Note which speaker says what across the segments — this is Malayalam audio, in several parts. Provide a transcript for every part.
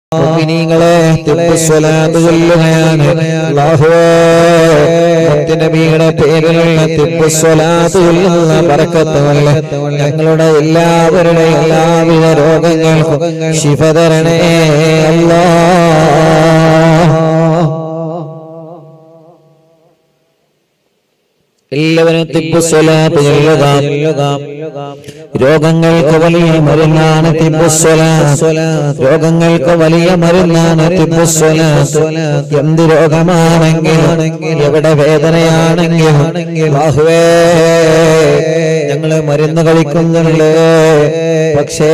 Speaker 1: മുഅ്മിനീങ്ങളെ തിബ്ബുസ്വലാത്ത് ചൊല്ലുകയാണ് അല്ലാഹുവേ മുത്തുനബിയുടെ പേരിലുള്ള തിബ്ബുസ്വലാത്ത് ചൊല്ലുന്ന ബറക്കത്തുമല്ല ഞങ്ങളുടെ എല്ലാവരുടെ എല്ലാവിധ രോഗങ്ങൾക്കും ശിഫ തരണേ അല്ലാ എല്ലാവരും തിബ്ബുസ്വലാത്ത് ചൊല്ലുക രോഗങ്ങൾക്ക് വലിയ മരുന്നാണ് തിബ്ബുസ്വലാത്ത് രോഗങ്ങൾക്ക് വലിയ മരുന്നാണ് തിബ്ബുസ്വലാത്ത് എന്ത് രോഗമാണെങ്കിലും എവിടെ വേദനയാണെങ്കിലും ബാഹുവേ ഞങ്ങള് മരുന്ന് കഴിക്കുന്നുണ്ട് പക്ഷേ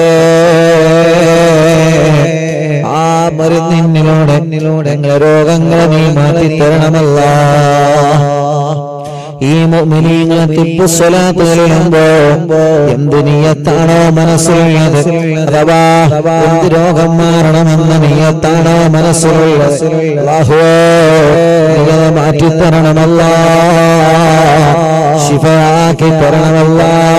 Speaker 1: ആ മരുന്നിനോട് ഞങ്ങളെ രോഗങ്ങളെ നീ മാറ്റി തരണമല്ല ഈ മുഅ്മിനീങ്ങളെ തിബ്ബു സ്വലാത്ത് ചൊല്ലുമ്പോ എന്ത് നീയത്താണോ മനസ്സിലുള്ളത് അഥവാ എന്ത് രോഗം മാറണമെന്ന നീയത്താണോ മനസ്സിലുള്ളത് അല്ലാഹുവേ നീ അത് മാറ്റിത്തരണമല്ല ശിഫയാക്കി തരണമല്ല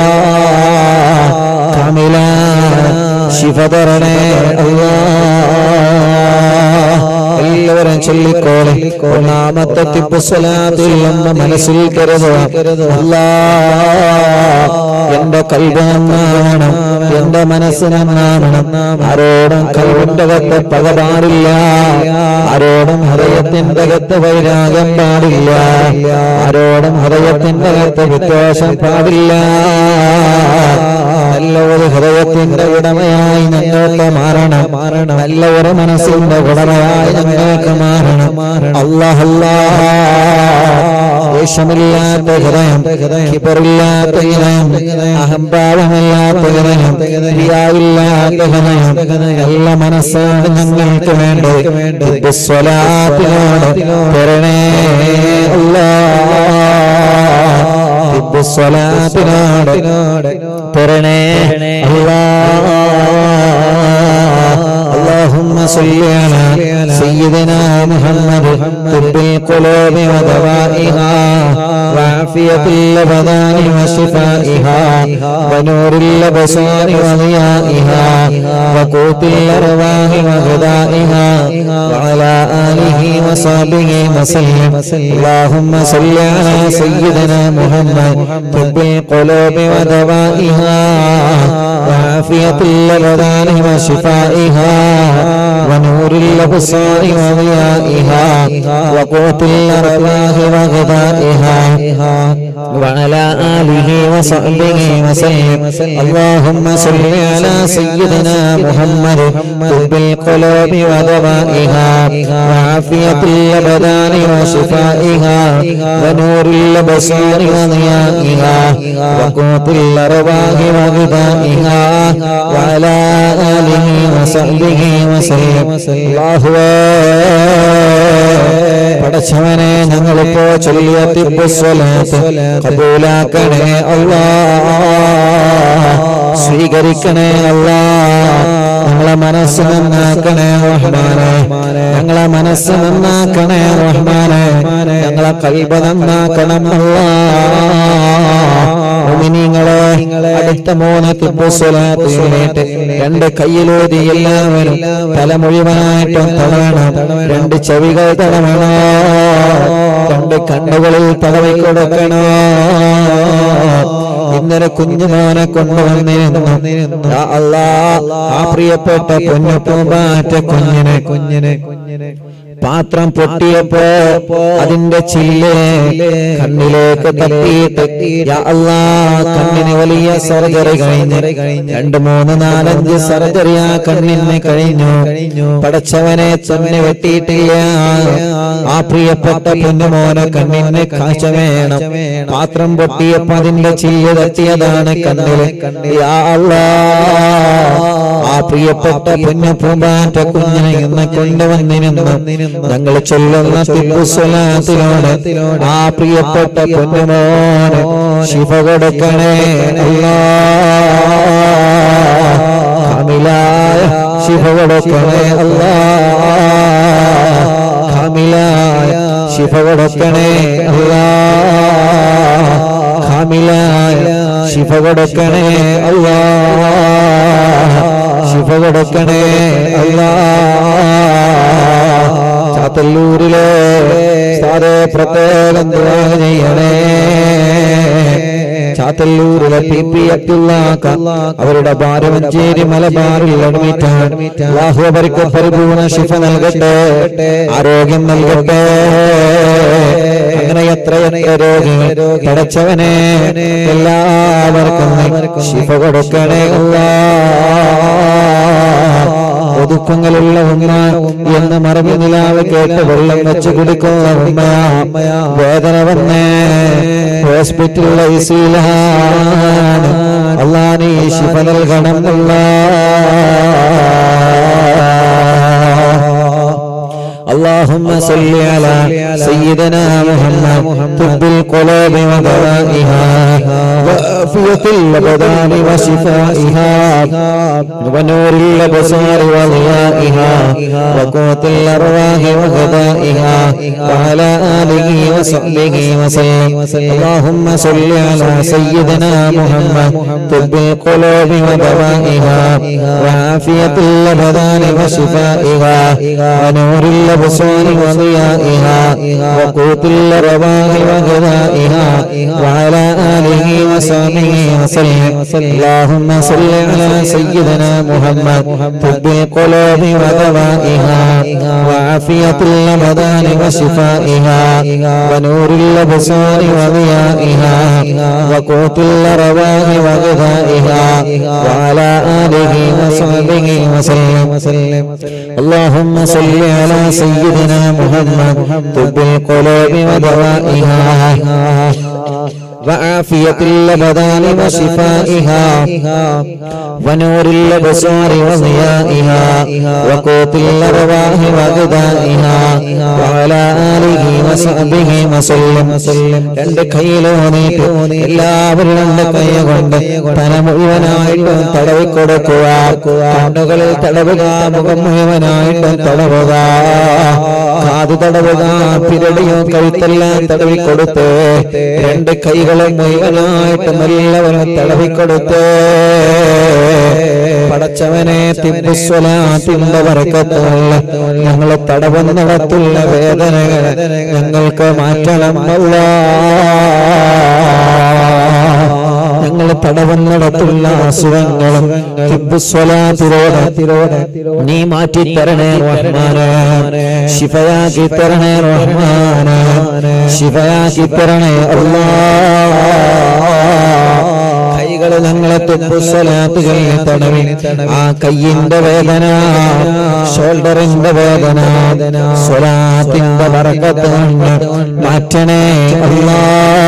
Speaker 1: കമില ശിഫ തരണേ അല്ലാ എല്ലാവരും ചൊല്ലിക്കോളെ ഒന്നാമത്തെ തിപ്പുസ്വലാത്തിൽ ഒന്ന് മനസ്സിൽ കരുതുക അല്ലാ എന്റെ കൽബ് നന്നാവണം എന്റെ മനസ്സ് നന്നാവണം ആരോടും കൽവിന്റെ അകത്ത് പക പാടില്ല ആരോടും ഹൃദയത്തിന്റെ അകത്ത് വൈരാഗ്യം പാടില്ല ആരോടും ഹൃദയത്തിന്റെ അകത്ത് വിദ്വേഷം പാടില്ല നല്ല ഒരു ഹൃദയത്തിന്റെ ഉടമയായി ഞങ്ങൾക്ക് മാറണം മാറണം നല്ല ഒരു മനസ്സിന്റെ ഉടമയായി ഞങ്ങൾക്ക് മാറണം അല്ലാഹല്ലാ ദേഷ്യമില്ലാത്ത ഹൃദയം കിബറില്ലാത്ത ഹൃദയം അഹംഭാവമില്ലാത്ത ഹൃദയം ക്രിയാവില്ലാത്ത ഹൃദയം നല്ല മനസ്സാണ് ഞങ്ങൾക്ക് വേണ്ടത് സ്വലാത്തിനോട് തരണേ അല്ലാ സ്വലാത്തിനോട് തരണേ അല്ലാ اللهم صل على سيدنا محمد طب القلوب ودوائها وعافية الأبدان وشفائها ونور الأبصار وضيائها وقوت الأرواح وغذائها وعلى آله وصحبه وسلم اللهم صل على سيدنا محمد طب القلوب ودوائها وعافية الأبدان وشفائها ونور الأبصار وضيائها وقوت الأرواح وغذائها وعلى آله وصحبه وسلم اللهم صل على سيدنا محمد طب القلوب ودوائها وعافية الأبدان وشفائها ونور الأبصار وضيائها وقوت الأرواح وغذائها وعلى آله وصحبه وسلم الله പടച്ചവനെ ഞങ്ങളിപ്പോ ചൊല്ലിയ തിബ്ബുസ്വലാത്ത് കബൂലാക്കണേ അല്ലാ സ്വീകരിക്കണേ അല്ലാ ഞങ്ങളെ മനസ്സ് നന്നാക്കണേ റഹ്മാനെ ഞങ്ങളെ മനസ്സ് നന്നാക്കണേ റഹ്മാനെ ഞങ്ങളെ കൽബ നന്നാക്കണം അല്ലാ മുഅ്മിനീങ്ങളെ അടുത്ത മൂന്ന് തിബ്ബുസ്വലാത്തിനായിട്ട് രണ്ട് കയ്യിലൂതി എല്ലാവരും തല മുഴുവനായിട്ടും തടവണം രണ്ട് ചെവികൾ തടവണോ രണ്ട് കണ്ണുകളിൽ തടവി കൊടുക്കണോ ഇന്നലെ കുഞ്ഞുമോനെ കൊണ്ടുവന്നിരുന്നു യാ അല്ലാ ആ പ്രിയപ്പെട്ട പൊന്നു പൂമ്പാറ്റ കുഞ്ഞിനെ കുഞ്ഞിനെ കുഞ്ഞിനെ പാത്രം പൊട്ടിയപ്പോ അതിന്റെ ചില്ല് കണ്ണിലേക്ക് തട്ടി യാ അല്ലാ കണ്ണിന് വലിയ സർജറി കഴിഞ്ഞ് രണ്ട് മൂന്ന് നാലഞ്ച് സർജറി ആ കണ്ണിന് കഴിഞ്ഞു പടച്ചവനെ തന്നെ വെട്ടിയിട്ടില്ല ആ പ്രിയപ്പെട്ട പൊന്നുമോനെ കണ്ണിന് കാഴ്ച വേണം പാത്രം പൊട്ടിയപ്പോ അതിന്റെ ചില്ല് തട്ടിയതാണ് കണ്ണില് യാ അല്ലാ ആ പ്രിയപ്പെട്ട പൊന്നു പൂമ്പാറ്റ കുഞ്ഞിനെ ഇന്ന് കൊണ്ടുവന്നിരുന്നു ഞങ്ങൾ ചൊല്ലുന്ന തിപ്പുസ്വലാത്തിനോട് ആ പ്രിയപ്പെട്ട പൊന്നുമോന് ശിവ കൊടുക്കണേ അല്ലാ കാമിലായ ശിവ കൊടുക്കണേ അല്ലാ കാമിലായ ശിവ കൊടുക്കണേ അല്ലാ കാമിലായ ശിഫ കൊടുക്കണേ അല്ലാ ശിഫ കൊടുക്കണേ അല്ലാ ചാത്തല്ലൂരിലെ സാറേ പ്രത്യേകം ദുആ ചെയ്യണേ ചാത്തല്ലൂരിലെ പി പി അബ്ദുള്ള അവരുടെ ഭാരമഞ്ചേരി മലബാറിൽ അഡ്മിറ്റാണ് അല്ലാഹു അവർക്ക് പരിപൂർണ ശിഫ നൽകട്ടെ ആരോഗ്യം നൽകട്ടെ അങ്ങനെ എത്രയെത്ര രോഗികൾ പടച്ചവനെ എല്ലാവർക്കും നീ ശിഫ കൊടുക്കണേ അല്ലാ ഒതുക്കങ്ങളുള്ള ഉമ്മ എന്ന് മറവി നിലാവ് കേട്ട് വെള്ളം വെച്ച് കുടിക്കുന്ന ഉമ്മയാ വേദന വന്നേ ഹോസ്പിറ്റലിൽ ഐസിയിലാണ് അള്ളാ നീ ശിഫ നൽകണം اللهم صل على سيدنا محمد طب القلوب ودوائها وعافية الأبدان وشفائها ونور الأبصار وضيائها وقوت الأرواح وغذائها وعلى آله وصحبه وسلم اللهم صل على سيدنا محمد طب القلوب ودوائها وعافية الأبدان وشفائها ونور الأبصار وضيائها وقوت الأرواح وغذائها وعلى آله وصحبه وسلم اللهم صل على سيدنا محمد طب القلوب ودوائها وعافية الأبدان وشفائها ونور الأبصار وضيائها وقوت الأرواح وغذائها وعلى آله وصحبه وسلم اللهم صل على سيدنا محمد طب القلوب ودوائها وعافية الأبدان وشفائها ونور الأبصار وضيائها وقوت الأرواح وغذائها وعلى آله وصحبه وسلم രണ്ട് കയ്യിലോനീട്ട് എല്ലാവരും രണ്ട് കൈ കൊണ്ട് തല മുഴുവനായിട്ടും തടവി കൊടുക്കുക കണ്ണുകളിൽ തടവുക മുഖം മുഴുവനായിട്ടും തടവുക കാത് തടവുക പിരടിയോ കഴുത്തെല്ലാം തടവി കൊടുത്ത് രണ്ട് കൈകളും മുഴുവനായിട്ടും എല്ലാവരും തടവി കൊടുത്ത് പടച്ചവനെ തിമ്പുസ്വലാത്തിന്റെ വറക്കത്തുള്ള ഞങ്ങൾ തടവുന്നിടത്തുള്ള വേദനകൾ ഞങ്ങൾക്ക് മാറ്റണം ഞങ്ങൾ തടവുന്നിടത്തുള്ള അസുഖങ്ങളും തിമ്പുസ്വലാത്തിരോടെ നീ മാറ്റി തരണേ റഹ്മാനെ ശിഫയാക്കി തരണേ റഹ്മാനെ ശിഫയാക്കി തരണേ അല്ലാ കൈകള് ഞങ്ങളെ തുപ്പുസ്വലാത്തുകളിൽ തടവി ആ കയ്യിന്റെ വേദന ഷോൾഡറിന്റെ വേദന സ്വലാത്തിന്റെ വറക്കത്ത് കൊണ്ട് മാറ്റണേ അല്ലാ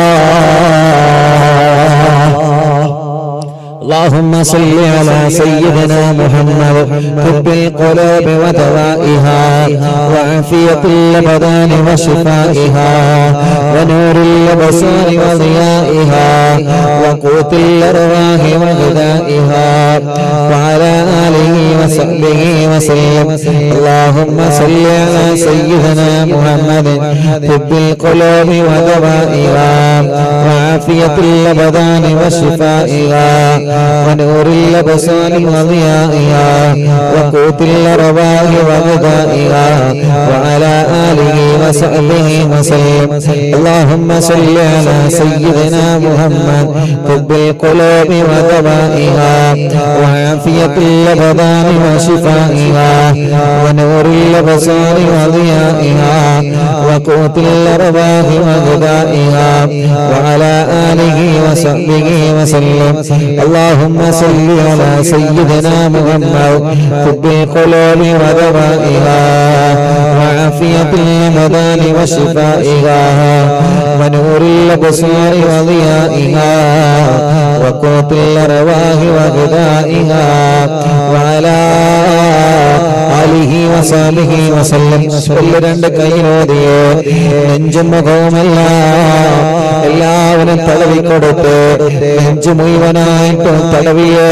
Speaker 1: اللهم صل على سيدنا محمد طب القلوب ودوائها وعافية الأبدان وشفائها ونور الأبصار وضيائها وقوت الأرواح وغذائها وعلى آله وصحبه وسلم اللهم صل على سيدنا محمد طب القلوب ودوائها وعافية الأبدان وشفائها ونور الأبصار وضيائها وقوت الأرواح وغذائها وعلى آله وصحبه وسلم اللهم صل على سيدنا محمد طب القلوب ودوائها وعافية الأبدان وشفائها ونور الأبصار وضيائها وقوت الأرواح وغذائها وعلى آله وصحبه وسلم اللهم صل على سيدنا محمد طب القلوب ودوائها وعافية الأبدان وشفائها ونور الأبصار وضيائها وقوت الأرواح وغذائها وعلى آله وصحبه وسلم കൊല്ലു രണ്ട് കൈയിലോതിയോ നെഞ്ചും മുഖവുമല്ല എല്ലാവരും തടവി കൊടുത്ത് നെഞ്ചു മുഴുവനായിട്ടും തടവിയേ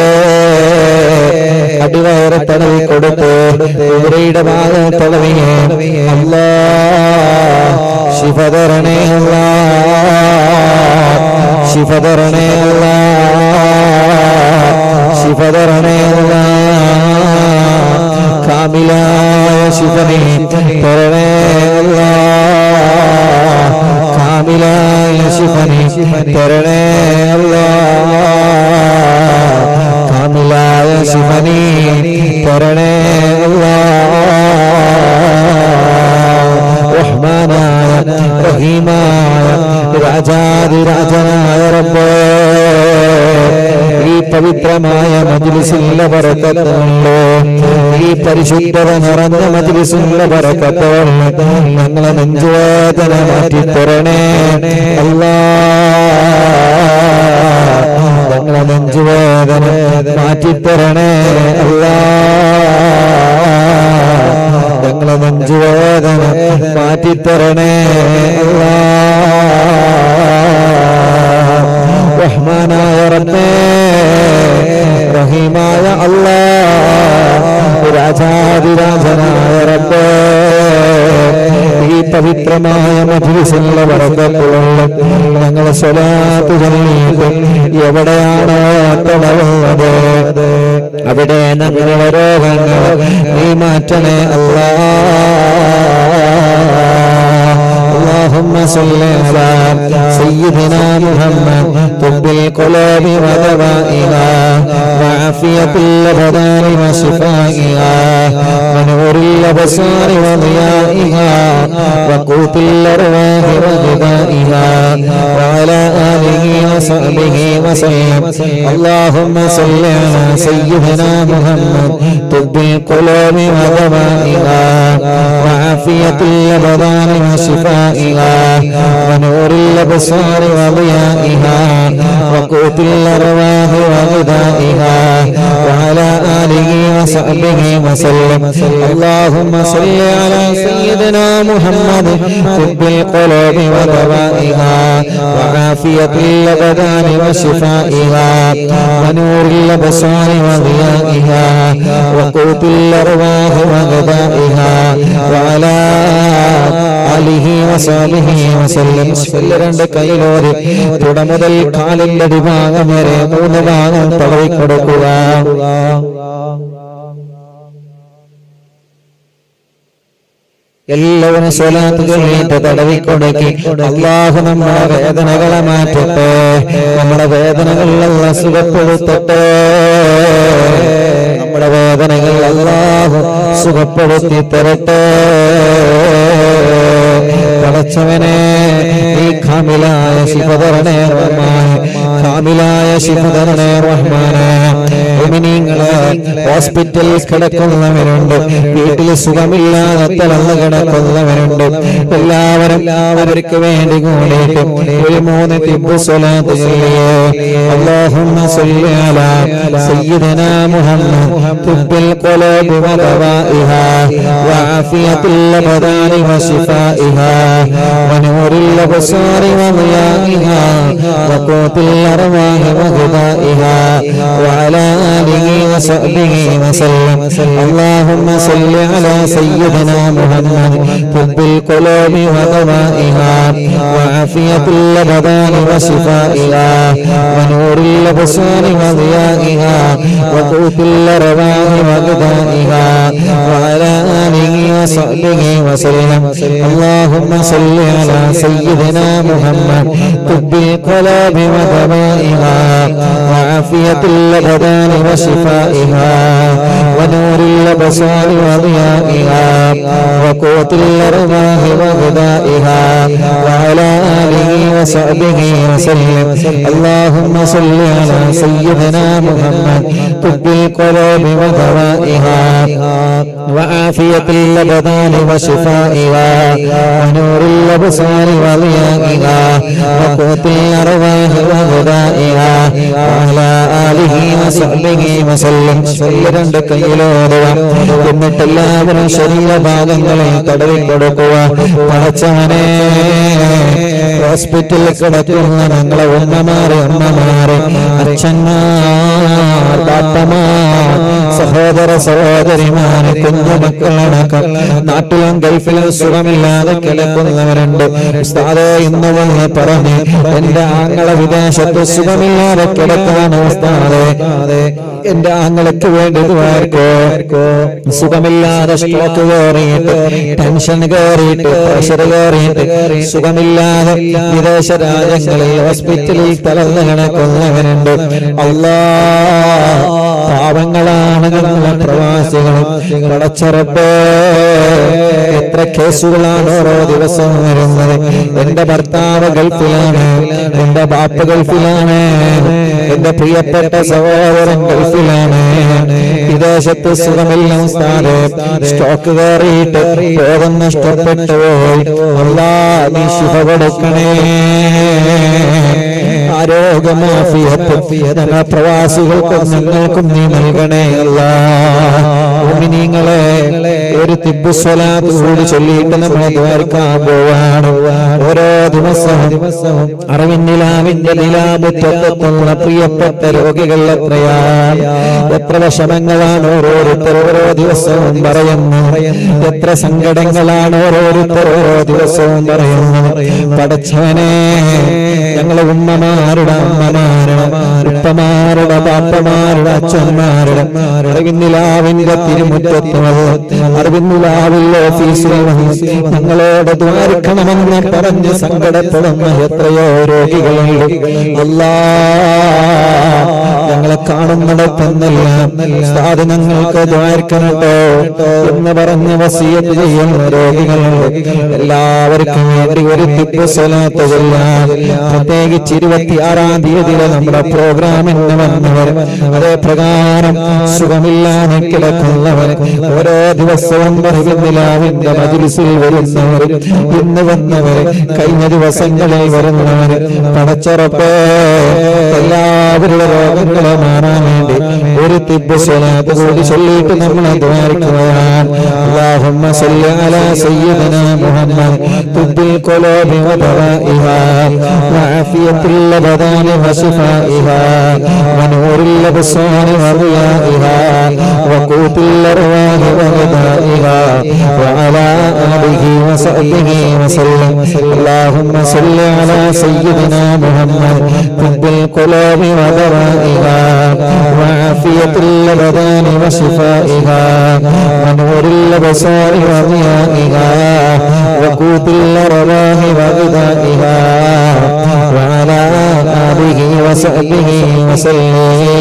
Speaker 1: അടിവയറ് തടവി കൊടുത്ത് ഇവരുടെ ഭാഗം തടവിയേ അല്ലാ ശിവതരണേ അല്ലാ ശിഫ തരണേ അല്ലാ ശിഫ തരണേ അല്ലാ കാമിലായ ശിഫനെ തരണേ അല്ലാ കാമിലായ ശിഫനെ തരണേ അല്ലാ കാമിലായ ശിഫനെ തരണേ അല്ലാ റഹ്മാനായ റഹീമായ രാജാതിരാജനായ റബ്ബേ ഈ പവിത്രമായ മജ്ലിസിലെ ബറക്കത്തുള്ളൂ ഈ പരിശുദ്ധത നിറഞ്ഞ മജ്ലിസിലെ ബറക്കത്തുള്ളൂ ഞങ്ങളെ നെഞ്ചുവേദന മാറ്റി തരണേ അല്ലാ ഞങ്ങളെ നെഞ്ചുവേദന മാറ്റി തരണേ അല്ലാ ഞങ്ങളെ നെഞ്ചുവേദന മാറ്റിത്തരണേ അല്ലാ. റഹ്മാനായ റബ്ബേ റഹീമായ അല്ലാ രാജാതിരാജനായ റബ്ബേ ഈ പവിത്രമായ മധുരസിലുള്ള വർഗത്തിലുള്ള ഞങ്ങളെ സ്വലാത്ത് ചൊല്ലിയിട്ട് എവിടെയാണോ തുടങ്ങുന്നത് അവിടെ ഞങ്ങളുടെ രോഗങ്ങൾ നീ മാറ്റണേ അല്ലാ اللهم صل على سيدنا محمد طب القلوب ودوائها وعافية الأبدان وشفائها ونور الأبصار وضيائها وقوت الأرواح وغذائها وعلى آله وصحبه وسلم اللهم صل على سيدنا محمد طب القلوب ودوائها وعافية الأبدان وشفائها ونور الأبصار وضيائها وقوت الأرواح وغذائها وعلى آله وصحبه وسلم اللهم صل على سيدنا محمد طب القلوب ودوائها وعافية الأبدان وشفائها ونور الأبصار وضيائها وقوت الأرواح وغذائها وعلى ആലിഹി വസാലിഹി വസല്ലം ബിസ്മില്ല രണ്ട് കൈയിലോരി തുട മുതൽ കാലിന്റെ അടിഭാഗം വരെ മൂന്ന് ഭാഗം തടവി കൊടുക്കുക എല്ലാവരും സ്വലാത്ത് ചൊല്ലിയിട്ട് തടവി കൊടുക്കി അള്ളാഹു നമ്മുടെ വേദനകളെ മാറ്റട്ടെ നമ്മുടെ വേദനകളിലുള്ള സുഖപ്പെടുത്തട്ടെ നമ്മുടെ വേദനകൾ അള്ളാഹു സുഖപ്പെടുത്തി തരട്ടെ പടച്ചവനെ ഈ കാമിലായ ശിവധരണേ റഹ്മാൻ കാമിലായ ശിവധരണേ റഹ്മാനെ ഉമിനീങ്ങളെ ഹോസ്പിറ്റലിൽ കിടക്കുന്നവരുണ്ട് വീട്ടിൽ സുഖമില്ലാതെ തളർന്ന് കിടക്കുന്നവരുണ്ട് എല്ലാവരും അവർക്ക് വേണ്ടി കൂടിയിട്ട് ഒരു മൂന്ന് തിബ് സ്വലാത്ത് ചൊല്ലിയേ اللهم صل على سيدنا محمد طب القلوب ودوائها وعافية الأبدان وشفائها ونور الأبصار وضيائها وقوت الأرواح وغذائها وعلى آله وصحبه وسلم اللهم صل على سيدنا محمد طب القلوب ودوائها وعافية الأبدان وشفائها ونور الأبصار وضيائها وقوت الأرواح وغذائها وعلى آله وصحبه وسلم اللهم صل على سيدنا محمد طب القلوب ودوائها وعافية الأبدان وشفائها ونور الأبصار وضيائها وقوت الأرواح وغذائها وعلى آله وصحبه وسلم اللهم صل على سيدنا محمد طب القلوب ودوائها وعافية الأبدان وشفائها ونور الأبصار وضيائها وقوت الأرواح وغذائها وعلى آله وصحبه وسلم രണ്ട് കയ്യിലോടുക എന്നിട്ട് എല്ലാവരും ശരീരഭാഗങ്ങളെ തടവി കൊടുക്കുക പടച്ചവനെ ഹോസ്പിറ്റലിൽ കിടക്കുന്ന ഞങ്ങളെ ഉമ്മമാരെ അമ്മമാരെ അച്ഛന്മാർ പാപ്പമാർ സഹോദര സഹോദരിമാരെ കുഞ്ഞുമക്കളടക്കം നാട്ടിലും ഗൾഫിലും സുഖമില്ലാതെ കിടക്കുന്നവരുണ്ട് ഉസ്താദേ ഇന്ന് വന്ന് പറഞ്ഞ് എന്റെ ആങ്ങളെ വിദേശത്ത് സുഖമില്ലാതെ കിടക്കാണ് ഉസ്താദേ എന്റെ ആങ്ങൾക്ക് വേണ്ടി ദ്വാരക്കോ സുഖമില്ലാതെ സ്ട്രോക്ക് കയറിയിട്ട് ടെൻഷൻ കയറിയിട്ട് പ്രഷർ കയറിയിട്ട് സുഖമില്ലാതെ വിദേശ രാജ്യങ്ങളിൽ ഹോസ്പിറ്റലിൽ തളർന്നു കിടക്കുന്നവരുണ്ട് അല്ലാ പാവങ്ങളാണ് ഞങ്ങളെ പ്രവാസികളും പടച്ചറപ്പേ എത്ര കേസുകളാണ് ഓരോ ദിവസവും വരുന്നത് എന്റെ ഭർത്താവ് ഗൾഫിലാണ് എന്റെ ബാപ്പ ഗൾഫിലാണ് എന്റെ പ്രിയപ്പെട്ട സഹോദരൻ ഗൾഫിലാണ് വിദേശത്ത് സുഖമില്ല ഉസ്താദേ സ്റ്റോക്ക് കയറിയിട്ട് രോഗം നഷ്ടപ്പെട്ടു പോയി അല്ലാ നീ ശുഭ കൊടുക്കണേ ആരോഗ്യമാഫിയത്ത് ഞങ്ങൾ പ്രവാസികൾക്കും ഞങ്ങൾക്കും നീ നൽകണേ അല്ലാ നിങ്ങളെ ഒരു തിബുസ്വലാത്ത് കൂടി ചൊല്ലിയിട്ട് നമ്മളെ ദ്വാരക്കാൻ പോവാണ് ഓരോ ദിവസവും ദിവസവും അറിവിന്നിലാവിന്റെ നിലാമുറ്റത്തുള്ള പ്രിയപ്പെട്ട രോഗികൾ എത്രയാണ് എത്ര വിഷമങ്ങളാണ് ഓരോരുത്തർ ഓരോ ദിവസവും പറയുന്നു എത്ര സങ്കടങ്ങളാണ് ഓരോരുത്തർ ഓരോ ദിവസവും പറയുന്നു പടച്ചവനെ ഞങ്ങളെ ഉമ്മമാരുടെ അമ്മമാരുടെ ഉപ്പമാരുടെ പാപ്പമാരുടെ അച്ഛന്മാരുടെ അറിവിന്നിലാവിന്റെ തിരുമുറ്റത്ത് അറിവിന്നിലാവിൽ ഓഫീസിൽ വന്ന് ഞങ്ങളോട് ദ്വാരിക്കണമെന്ന് പറഞ്ഞ് സങ്കടപ്പെടുന്ന എത്രയോ രോഗികളുണ്ട് അല്ലാ ഞങ്ങളെ കാണുന്നിടത്തെന്നെല്ലാം സാധനങ്ങൾക്ക് ദ്വാരിക്കണട്ടോ എന്ന് പറഞ്ഞ് വസീയത്ത് ചെയ്യുന്ന രോഗികളുണ്ട് എല്ലാവർക്കും വേണ്ടി ഒരു തിപ്പ് സ്വലാത്ത് ചൊല്ലാൻ പ്രത്യേകിച്ച് ഇരുപത്തിയാറാം തീയതിയിലെ നമ്മുടെ പ്രോഗ്രാമിന് വന്നവർ അതേ പ്രകാരം സുഖമില്ലാതെ കിടക്കുന്നവർ ഓരോ ദിവസവും ബഹുനിലാവിന്റെ മജിലിസിൽ വരുന്നവർ ഇന്ന് വന്നവർ കഴിഞ്ഞ ദിവസങ്ങളിൽ വരുന്നവർ പടച്ചുറപ്പ് എല്ലാവരുടെ രോഗങ്ങളെ മാറാൻ വേണ്ടി ഒരു തിബ് സ്വലാത്ത് കൂടി ചൊല്ലിയിട്ട് നമ്മൾ ദ്വാരിക്കുകയാണ് اللهم صل على سيدنا محمد طب القلوب ودوائها وعافية الأبدان وشفائها ونور الأبصار وضيائها وقوت الأرواح وغذائها وعلى آله وصحبه وسلم اللهم صل على سيدنا محمد طب القلوب ودوائها وعافية الأبدان وشفائها ونور الأبصار وضيائها وقوت الأرواح وغذائها وعلى آله وصحبه وسلم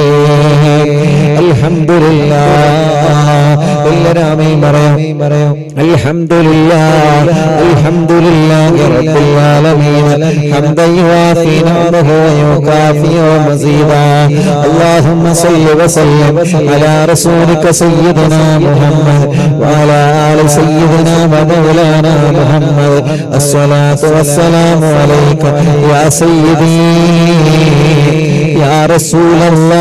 Speaker 1: الحمد لله എല്ലാവരും പറയാം പറയാം അൽഹംദുലില്ലാഹ് അൽഹംദുലില്ലാഹി റബ്ബിൽ ആലമീൻ ഹംദൻ യുവാഫി നഅമഹു വയുകാഫി വമസീദാ اللهم صل وسلم على رسولك سيدنا محمد وعلى آل سيدنا ومولانا محمد الصلاة والسلام عليك يا سيدي يا رسول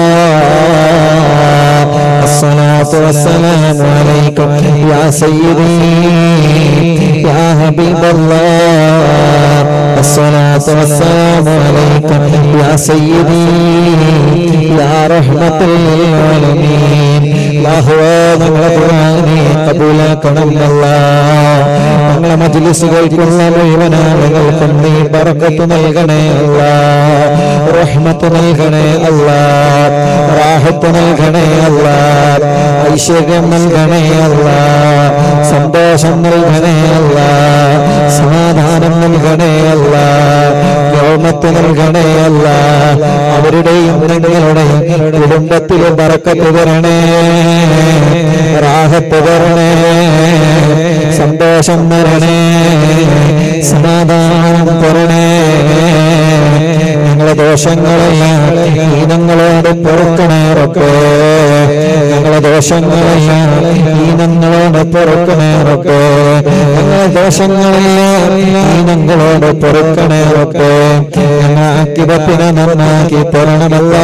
Speaker 1: الله الصلاة والسلام عليكم يا سيدي يا حبيب الله الصلاة والسلام عليكم يا سيدي يا رحمة للعالمين അല്ലാഹുവേ ഞങ്ങളെ ഖുർആനെ കബൂലാക്കണം അല്ലാ ഞങ്ങളെ മജ്ലിസുകൾക്കുള്ള മുഴുവൻ ആളുകൾക്കും നീ ബറക്കത്ത് നൽകണേ അല്ലാ റഹ്മത്ത് നൽകണേ അല്ലാ റാഹത്ത് നൽകണേ അല്ലാ ഐശ്വര്യം നൽകണേ അല്ലാ സന്തോഷം നൽകണേ അല്ലാ സമാധാനം നൽകണേ അല്ലാ രോമത്ത് നൽകണേ അല്ല അവരുടെയും നിങ്ങളുടെയും കുടുംബത്തിലെ ബറക്കത്ത് തരണേ റാഹത്ത് തരണേ സന്തോഷം തരണേ സമാധാനം തരണേ ഞങ്ങളെ ദോഷങ്ങളെല്ലാം ഈനങ്ങളോട് പൊറുക്കണേ റബ്ബേ ഞങ്ങളെ ദോഷങ്ങളെല്ലാം ഈനങ്ങളോട് പൊറുക്കണേ റബ്ബേ ഞങ്ങളെ ദോഷങ്ങളെല്ലാം ഈനങ്ങളോട് പൊറുക്കണേ റബ്ബേ ഞങ്ങൾ ആക്കിപത്തിനെ നന്നാക്കി തരണമല്ല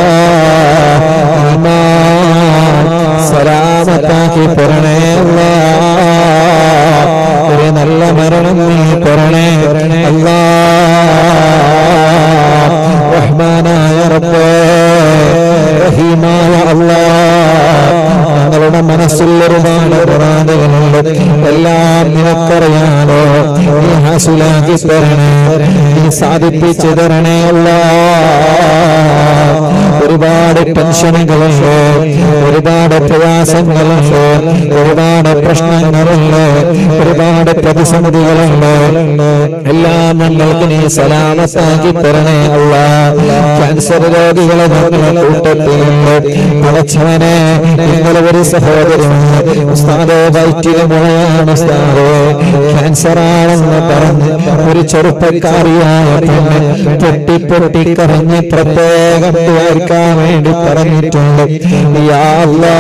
Speaker 1: സലാമത്താക്കി തരണേ അല്ലാ ഒരു നല്ല മരണം നീ തരണേ അല്ലാ റഹ്മാനായ റബ്ബേ റഹീമായ അല്ലാ എല്ലാം നിനക്കറിയാലോ നീ ഹാസുലാക്കി തരണേ നീ സാധിപ്പിച്ചു തരണേ അല്ലാ ഒരുപാട് ടെൻഷനുകളുണ്ട് ഒരുപാട് പ്രയാസങ്ങളുണ്ട് ഒരുപാട് പ്രശ്നങ്ങളുണ്ട് ഒരുപാട് പ്രതിസന്ധികളുണ്ട് എല്ലാം ഞങ്ങൾക്ക് നീ സലാമത്താക്കി തരണേ അല്ല ക്യാൻസർ രോഗികളെ ഞങ്ങളുടെ കൂട്ടത്തിലുണ്ട് അടച്ചവനെ ഇന്നലെ ഒരു സഹോദരന് ഉസ്താദോ വയറ്റിലെ മുളയാണ് ഉസ്താദോ ക്യാൻസർ ആണെന്ന് പറഞ്ഞ് ഒരു ചെറുപ്പക്കാരിയായ പെണ്ണ് പൊട്ടി പൊട്ടി കരഞ്ഞ് പ്രത്യേകം ദ്വാരിക്കാൻ വേണ്ടി പറഞ്ഞിട്ടുണ്ട് യാ അല്ലാ,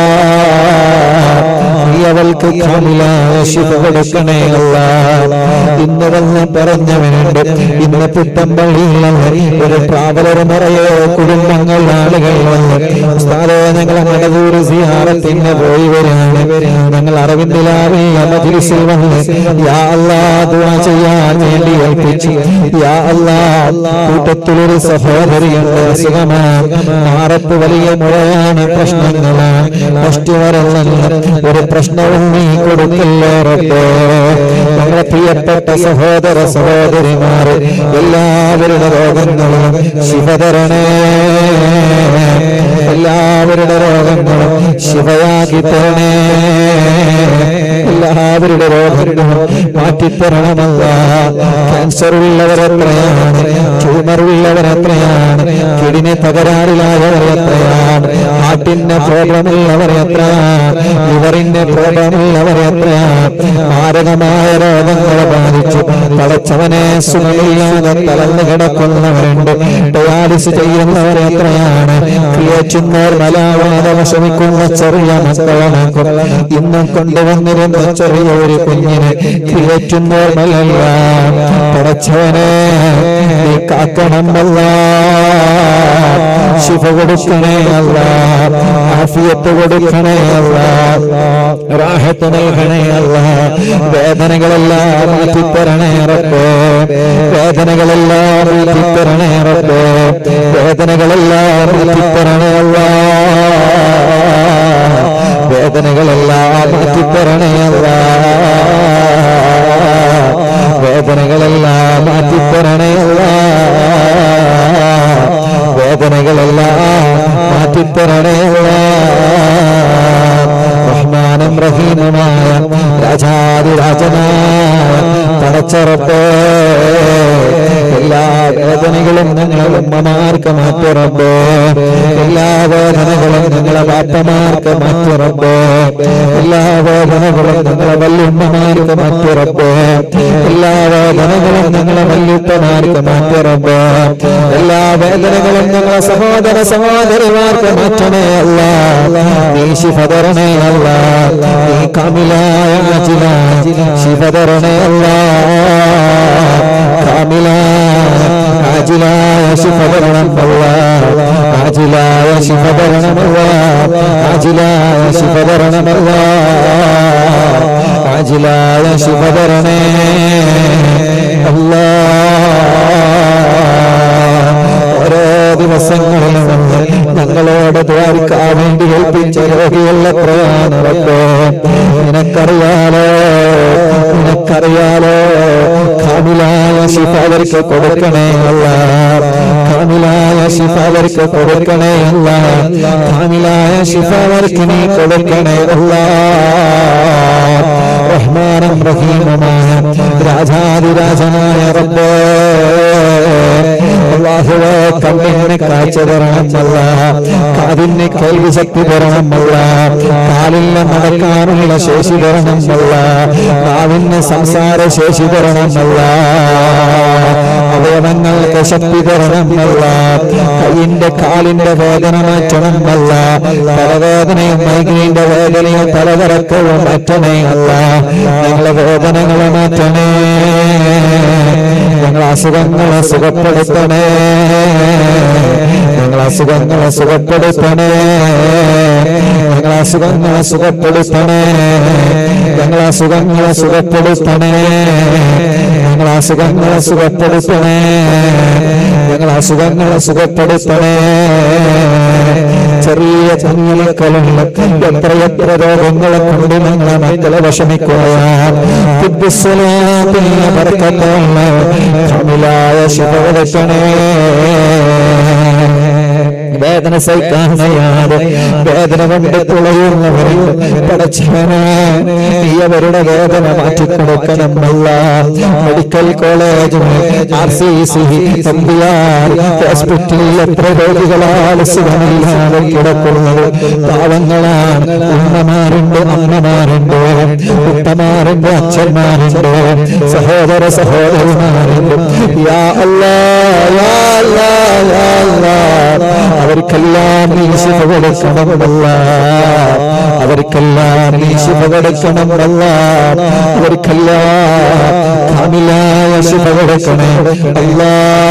Speaker 1: നീ അവൾക്ക് കാമിലായ ശിവ കൊടുക്കണേ അല്ല ഇന്ന് വന്ന് പറഞ്ഞവനുണ്ട് ഇന്ന് പുത്തമ്പള്ളിയിലുള്ള ഒരു ട്രാവലർ നിറയെ കുടുംബങ്ങൾ ആളുകൾ വന്ന് ഉസ്താദേ ഞങ്ങൾ മടവൂർ സിയാറത്തിന് പോയി വരികയാണ് ഞങ്ങൾ അറിവിന്ദിലാവേ മജിലിസിൽ വന്ന് യാ അല്ലാ ദുആ ചെയ്യാൻ വേണ്ടി ഏൽപ്പിച്ചു യാ അല്ലാ കൂട്ടത്തിലൊരു സഹോദരിയുണ്ട് അസുഖമാണ് മാറത്ത് വലിയ മുഴയാണ് പ്രശ്നങ്ങളാണ് ഫസ്റ്റ് വരല്ല ഒരു പ്രശ്നവും നീ കൊടുക്കില്ലേ റബ്ബേ ഞങ്ങളുടെ പ്രിയപ്പെട്ട സഹോദര സഹോദരിമാർ എല്ലാവരുടെ രോഗങ്ങളും ശിവതരണേ എല്ലാവരുടെ രോഗങ്ങളും ശിവയാക്കി തരണേ എല്ലാവരുടെ രോഗങ്ങളും മാറ്റിത്തരണമല്ല ക്യാൻസർ ഉള്ളവരെത്രയാണ് ട്യൂമർ ഉള്ളവരെത്രയാണ് കിടിനെ തകരാറിലായവർ എത്രയാണ് ഹാർട്ടിന്റെ പ്രോബ്ലം ഉള്ളവർ എത്രയാണ് ലിവറിന്റെ പ്രോബ്ലം ഉള്ളവർ എത്രയാണ് മാരകമായ രോഗങ്ങളെ ബാധിച്ചു തളച്ചവനെ സുഖമില്ലാതെ തളർന്നു കിടക്കുന്നവരുണ്ട് ഡയാലിസ് ചെയ്യുന്നവർ എത്രയാണ് ക്രിയേറ്റുന്നവർ മലാവാതെ വിഷമിക്കുന്ന ചെറിയ മക്കളെ ഇന്നും കൊണ്ടുവന്നിരുന്ന ചെറിയ ഒരു കുഞ്ഞിനെ ക്രിയേറ്റുന്നവർ മലല്ല പടച്ചവനെ നീ കാക്കണമല്ല ശിവ കൊടുക്കണേ അല്ല ആഫിയത്ത് കൊടുക്കണേ അല്ല റാഹത്ത് നൽകണേ അല്ല വേദനകളെല്ലാം മാറ്റിത്തരണേ റബ്ബേ വേദനകളെല്ലാം മാറ്റിത്തരണേ റബ്ബേ വേദനകളെല്ലാം മാറ്റിത്തരണേ അല്ല വേദനകളെല്ലാം മാറ്റിത്തരണേ അല്ല വേദനകളെല്ലാം മാറ്റിത്തരണേ അല്ല വേദനകളെല്ലാം മാറ്റിത്തരണേ അല്ല റഹ്മാനും റഹീമുമായ രാജാതിരാജനായ പടച്ചറപ്പേ എല്ലാ വേദനകളും ഞങ്ങളെ ഉമ്മമാർക്ക് മാറ്റുറപ്പേ എല്ലാ വേദനകളും ഞങ്ങളെ ബാപ്പമാർക്ക് മാറ്റുറപ്പേ എല്ലാ വേദനകളും ഞങ്ങളെ വല്യുമ്മമാർക്ക് മാറ്റുറപ്പേ എല്ലാ വേദനകളും ഞങ്ങളെ വല്യുപ്പമാർക്ക് മാറ്റുറപ്പേ എല്ലാ വേദനകളും ഞങ്ങളെ സഹോദര സഹോദരിമാർക്ക് മാറ്റണേ അല്ല നീ ശിവതരണേ അല്ല നീ കാമിലായ അജിലായ ശിവതരണേ അല്ല കാമിലായ ആജിലായ ശിവതരണമല്ല ആജിലായ ശിവതരണമല്ല ആജിലായ ശിവതരണമല്ല ആജിലായ ശിവതരണേ അല്ലാ ഓരോ ദിവസങ്ങളിലും വന്ന് ഞങ്ങളോട് ദ്വാരിക്കാൻ വേണ്ടി ഏൽപ്പിച്ച രോഗികൾ എത്രയാണ് റബ്ബേ നിനക്കറിയാലോ നിനക്കറിയാലോ കാമിലായ ശിഫ അവർക്ക് കൊടുക്കണേ അല്ല കാമിലായ ശിഫ അവർക്ക് കൊടുക്കണേ അല്ല കാമിലായ ശിഫ അവർക്ക് നീ കൊടുക്കണേ അല്ല റഹ്മാനും റഹീമുമായ രാജാതിരാജനായ റബ്ബേ അള്ളാഹുവേ കണ്ണിന് കാഴ്ച തരണമല്ല കാതിന് കേൾവി ശക്തി തരണമല്ല കാലിന് നടക്കാനുള്ള ശേഷി തരണമല്ല നാവിന് സംസാര ശേഷി തരണമല്ല അവയവങ്ങൾക്ക് ശക്തി തരണമല്ല കൈയിന്റെ കാലിന്റെ വേദന മാറ്റണമല്ല തലവേദനയും മൈഗ്രൈന്റെ വേദനയും തലകറക്കവും മാറ്റണേ അല്ല ഞങ്ങളെ വേദനകളെ മാറ്റണേ ഞങ്ങളെ അസുഖങ്ങളെ സുഖപ്പെടുത്തണേ ഞങ്ങളെ അസുഖങ്ങളെ സുഖപ്പെടുത്തണേ ഞങ്ങളെ അസുഖങ്ങളെ സുഖപ്പെടുത്തണേ ഞങ്ങളെ അസുഖങ്ങളെ സുഖപ്പെടുത്തണേ ഞങ്ങളെ അസുഖങ്ങളെ സുഖപ്പെടുത്തണേ ഞങ്ങളെ അസുഖങ്ങളെ സുഖപ്പെടുത്തണേ ചെറിയ കുഞ്ഞു മക്കളുണ്ട് എത്ര എത്ര രോഗങ്ങളെ കൊണ്ട് ഞങ്ങളെ മക്കളെ വിഷമിക്കുകയാണ് ബുദ്ധിസ്വലാത്തിന്റെ ബർക്കത്തുള്ള കമിലായ ശിവവദക്കണേ വേദന സഹിക്കാൻ വയ്യാതെ വേദന കൊണ്ട് തുളയുന്നവരെ പടച്ചവനെ നീ അവരുടെ വേദന മാറ്റിക്കൊടുക്കണമല്ല medical college R C C M B R ഹോസ്പിറ്റലിൽ എത്ര രോഗികളാണ് സുഖമില്ലാതെ കിടക്കുന്നത് പാവങ്ങളാണ് ഉമ്മമാരുണ്ട് അമ്മമാരുണ്ട് ഉപ്പമാരുണ്ട് അച്ഛന്മാരുണ്ട് സഹോദര സഹോദരിമാരുണ്ട് യാ അല്ലാ യാ അല്ലാ യാ അല്ലാ അവർക്കെല്ലാം നീ ശിവ കൊടുക്കണമല്ല അവർക്കെല്ലാം നീ ശിവ കൊടുക്കണമല്ല അവർക്കെല്ലാം കാമിലായ ശിവ കൊടുക്കണേ അല്ലാ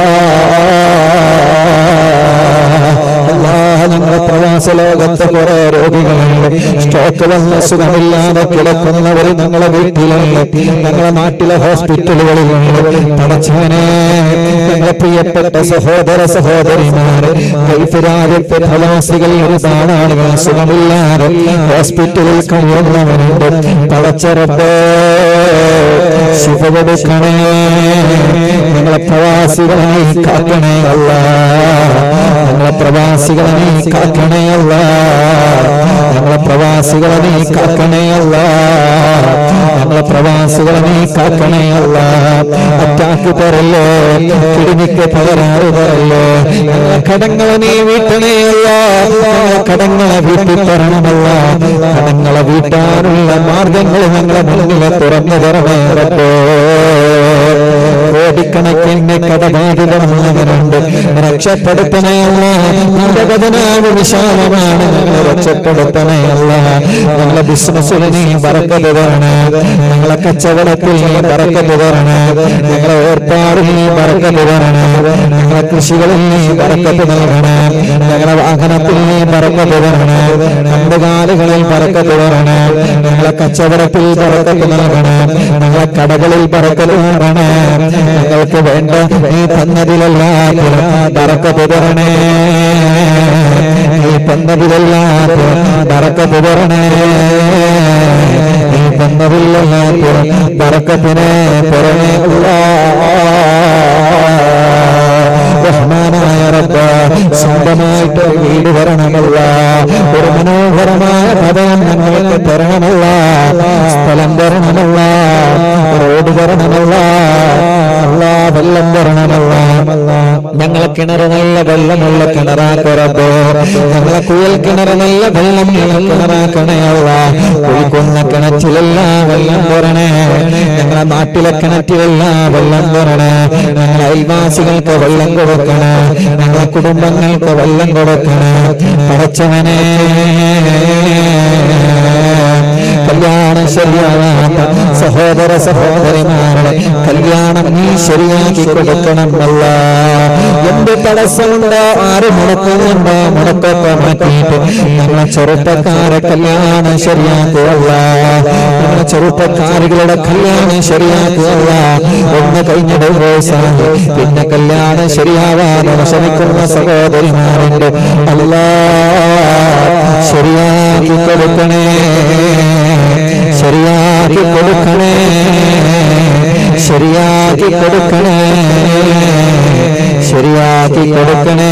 Speaker 1: ഞങ്ങളുടെ പ്രവാസ ലോകത്ത് കുറെ രോഗികളുണ്ട് സ്റ്റോക്ക് വന്ന സുഖമില്ലാതെ കിടക്കുന്നവർ ഞങ്ങളെ വീട്ടിലുണ്ട് ഞങ്ങളെ നാട്ടിലെ ഹോസ്പിറ്റലുകളിലുണ്ട് പടച്ചവനെ ഞങ്ങളെ പ്രിയപ്പെട്ട സഹോദര സഹോദരിമാര് ഗൾഫ് രാജ്യത്തെ പ്രവാസികൾ ഒരുപാട് ആളുകൾ സുഖമില്ലാതെ ഹോസ്പിറ്റലിൽ കഴിയുന്നവരുണ്ട് പടച്ചറപ്പേ ശിവ കൊടുക്കണേ ഞങ്ങളെ പ്രവാസികളായി കാക്കണേ അല്ല ഞങ്ങളെ പ്രവാസികളെ നീ കാക്കണേ അല്ല ഞങ്ങളെ പ്രവാസികളെ നീ കാക്കണേ അല്ല ഞങ്ങളെ പ്രവാസികളെ നീ കാക്കണേ അല്ല അറ്റാക്ക് തരല്ലേ കിടിനിക്ക് പകരാറ് തരല്ലേ ഞങ്ങളെ കടങ്ങളെ നീ വീട്ടണേ അല്ല ഞങ്ങളെ കടങ്ങളെ വീട്ടിൽ തരണമല്ല കടങ്ങളെ വീട്ടാനുള്ള മാർഗങ്ങൾ ഞങ്ങളെ മുന്നിൽ തുറന്നു തരണേ റബ്ബേ കോടിക്കണക്കിന് കടബാധിതമായവരുണ്ട് രക്ഷപ്പെടുത്തണയല്ല നിന്റെ കഥനാവ് വിശാലമാണ് ഞങ്ങളെ രക്ഷപ്പെടുത്തണയല്ല ഞങ്ങളെ ബിസിനസ്സിൽ നീ പറക്കത് തരണേ ഞങ്ങളെ കച്ചവടത്തിൽ നീ പറക്കത് തരണേ ഞങ്ങളെ ഏർപ്പാടിൽ നീ പറക്കത് തരണേ ഞങ്ങളെ കൃഷികളിൽ നീ പറക്കത്ത് നൽകണേ ഞങ്ങളെ വാഹനത്തിൽ നീ പറക്കത്ത് തരണേ കണ്ടുകാലുകളിൽ പറക്കത്ത് തരണേ ഞങ്ങളെ കച്ചവടത്തിൽ പറക്കത്ത് നൽകണേ ഞങ്ങളെ കടകളിൽ പറക്കത്ത് തരണേ ഞങ്ങൾക്ക് വേണ്ട നീ തന്നതിലെല്ലാം പറക്കത്ത് തരണേ നീ തന്നതിലെല്ലാം പറക്കത്ത് തരണേ നീ തന്നതിലെല്ലാം പറക്കത്തിനെ പുറമേ റഹ്മാനായ റബ്ബ് സ്വന്തമായിട്ട് ഒരു വീട് തരണമല്ല ഒരു മനോഹരമായ പദം ഞങ്ങൾക്ക് തരണമല്ല സ്ഥലം തരണമല്ല റോഡ് തരണമല്ല അല്ലാ വെള്ളം തരണമല്ല ഞങ്ങളെ കിണർ നല്ല വെള്ളമുള്ള കിണറാക്കറബോ ഞങ്ങളെ കുയൽ കിണർ നല്ല വെള്ളം കിണറാക്കണയല്ല കുഴിക്കുന്ന കിണറ്റിലെല്ലാം വെള്ളം തരണേ ഞങ്ങളെ നാട്ടിലെ കിണറ്റിലെല്ലാം വെള്ളം തരണേ ഞങ്ങളെ അയൽവാസികൾക്ക് വെള്ളം കൊടുക്കണേ ഞങ്ങളെ കുടുംബങ്ങൾക്ക് വെള്ളം കൊടുക്കണേ പടച്ചവനെ കല്യാണം ശരിയാവാത്ത സഹോദര സഹോദരിമാരുടെ കല്യാണം നീ ശരിയാക്കി കൊടുക്കണം അല്ല എന്ത് തടസ്സമുണ്ടോ ആര് മുടക്കുന്നുണ്ടോ മുടക്കൊക്കെ മാറ്റിയിട്ട് ഞങ്ങളെ ചെറുപ്പക്കാരെ കല്യാണം ശരിയാക്കുകയല്ല ഞങ്ങളെ ചെറുപ്പക്കാരികളുടെ കല്യാണം ശരിയാക്കുകയല്ല ഒന്ന് കഴിഞ്ഞ ഡിവോഴ്സാണ് പിന്നെ കല്യാണം ശരിയാവാതെ വിഷമിക്കുന്ന സഹോദരിമാരുണ്ട് അല്ലാ ശരിയാക്കി കൊടുക്കണേ ശരിയാക്കി കൊടുക്കണേ ശരിയാക്കി കൊടുക്കണേ ശരിയാക്കി കൊടുക്കണേ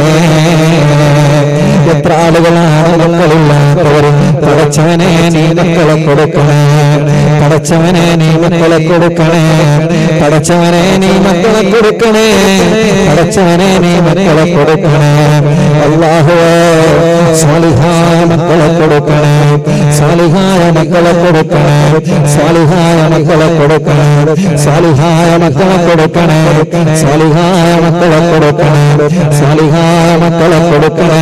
Speaker 1: എത്ര ആളുകളാണ് മക്കളില്ലാത്തവർ പടച്ചവനെ നീ മക്കളെ കൊടുക്കണേ പടച്ചവനെ നീ മക്കളെ കൊടുക്കണേ പടച്ചവനെ നീ മക്കളെ കൊടുക്കണേ പടച്ചവനെ നീ മക്കളെ കൊടുക്കണേ അള്ളാഹുവേ സാലിഹായ മക്കളെ കൊടുക്കണേ സാലിഹായ മക്കളെ കൊടുക്കണേ സാലിഹായ മക്കളെ കൊടുക്കണേ സാലിഹായ മക്കളെ കൊടുക്കണേ സാലിഹായ മക്കളെ കൊടുക്കണേ സാലിഹായ മക്കളെ കൊടുക്കണേ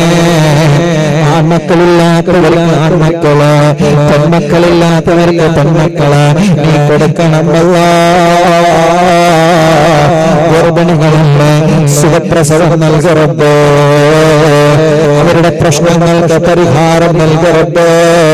Speaker 1: ആൺമക്കളില്ലാത്തവർക്ക് ആൺമക്കള് പെൺമക്കളില്ലാത്തവർക്ക് പെൺമക്കള് നീ കൊടുക്കണമല്ല ഗർഭിണികളുണ്ട് സുഖപ്രസവം നൽകറബേ അവരുടെ പ്രശ്നങ്ങൾക്ക് പരിഹാരം നൽകറബേ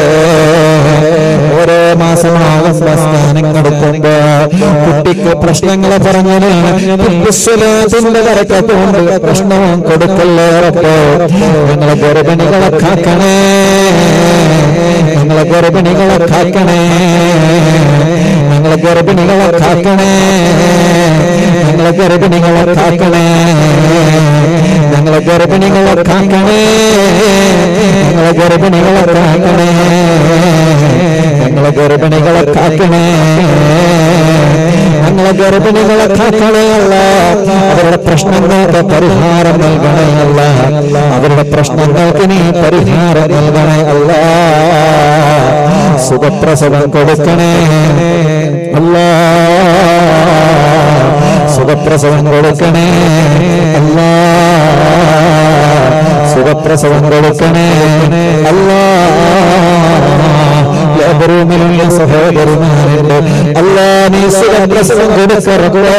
Speaker 1: ഓരോ മാസമാകും സ്നാനം കൊടുക്കുമ്പോ കുട്ടിക്ക് പ്രശ്നങ്ങൾ പറഞ്ഞതിന് സ്വലാത്തിന്റെ വരക്കത്തുകൊണ്ട് പ്രശ്നവും കൊടുക്കല്ലേ റബ്ബേ ഞങ്ങളെ ഗർഭിണികളെ കാക്കണേ ഞങ്ങളെ ഗർഭിണികളെ കാക്കണേ ഞങ്ങളെ ഗർഭിണികളെ കാക്കണേ ഞങ്ങളെ ഗർഭിണികളെ കാക്കണേ ഞങ്ങളെ ഗർഭിണികളെ കാക്കണേ ഞങ്ങളെ ഗർഭിണികളെ കാക്കണേ ഞങ്ങളെ ഗർഭിണികളെ കാക്കണേ ഞങ്ങളെ ഗർഭിണികളെ കാക്കണേ അല്ല അവരുടെ പ്രശ്നങ്ങൾക്ക് പരിഹാരം നൽകണേ അല്ല അവരുടെ പ്രശ്നങ്ങൾക്ക് നീ പരിഹാരം നൽകണേ അല്ല സുഖപ്രസവം കൊടുക്കണേ അല്ലാ സുഖപ്രസവം കൊടുക്കണേ അല്ലാ സുഖപ്രസവം കൊടുക്കണേ അല്ലാ ലേബറൂമിലുള്ള സഹോദരിമാരുണ്ട് അല്ലാ നീ സുഖപ്രസവം കൊടുക്കറേ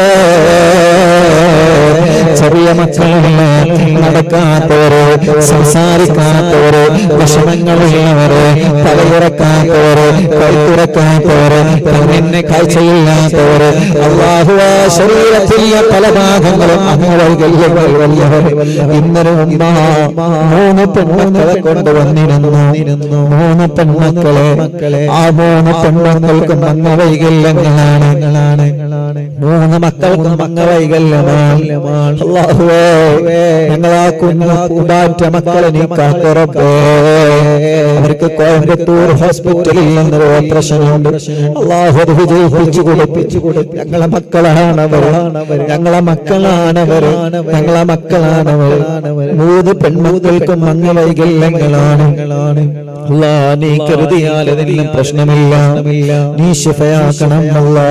Speaker 1: ചെറിയ മക്കളുള്ള നടക്കാത്തവര് സംസാരിക്കാത്തവര് വിഷമങ്ങളുള്ളവര് തലയിറക്കാത്തവര് കൈത്തുറക്കാത്തവര് കണ്ണിന് കാഴ്ചയില്ലാത്തവര് അള്ളാഹുവ ശരീരത്തിലെ പല ഭാഗങ്ങളും അംഗവൈകല്യങ്ങൾ വലിയവർ ഇന്നലെ ഉമ്മ മൂന്ന് പെൺമക്കളെ കൊണ്ടുവന്നിരുന്നു മൂന്ന് പെൺമക്കളെ ആ മൂന്ന് പെൺമക്കൾക്കും അംഗവൈകല്യങ്ങളാണ് മൂന്ന് മക്കൾക്കും അംഗവൈകല്യമാണ് അള്ളാഹുവേ ഞങ്ങളാ കുഞ്ഞു കുടാറ്റ മക്കളെ നീ കാത്തുറപ്പേ അവർക്ക് കോയമ്പത്തൂർ ഹോസ്പിറ്റലിൽ നിന്നൊരു ഓപ്പറേഷൻ ഉണ്ട് അള്ളാഹു അത് വിജയിപ്പിച്ചു കൊടുപ്പിച്ചു കൊടുത്തു ഞങ്ങളെ മക്കളാണവർ ഞങ്ങളെ മക്കളാണവർ ഞങ്ങളെ മക്കളാണവർ മൂന്ന് പെൺമക്കൾക്കും അംഗവൈകല്യങ്ങളാണ് അല്ലാ നീ കരുതിയാൽ അതിലും പ്രശ്നമില്ല നീ ശിഫയാക്കണം അല്ലാ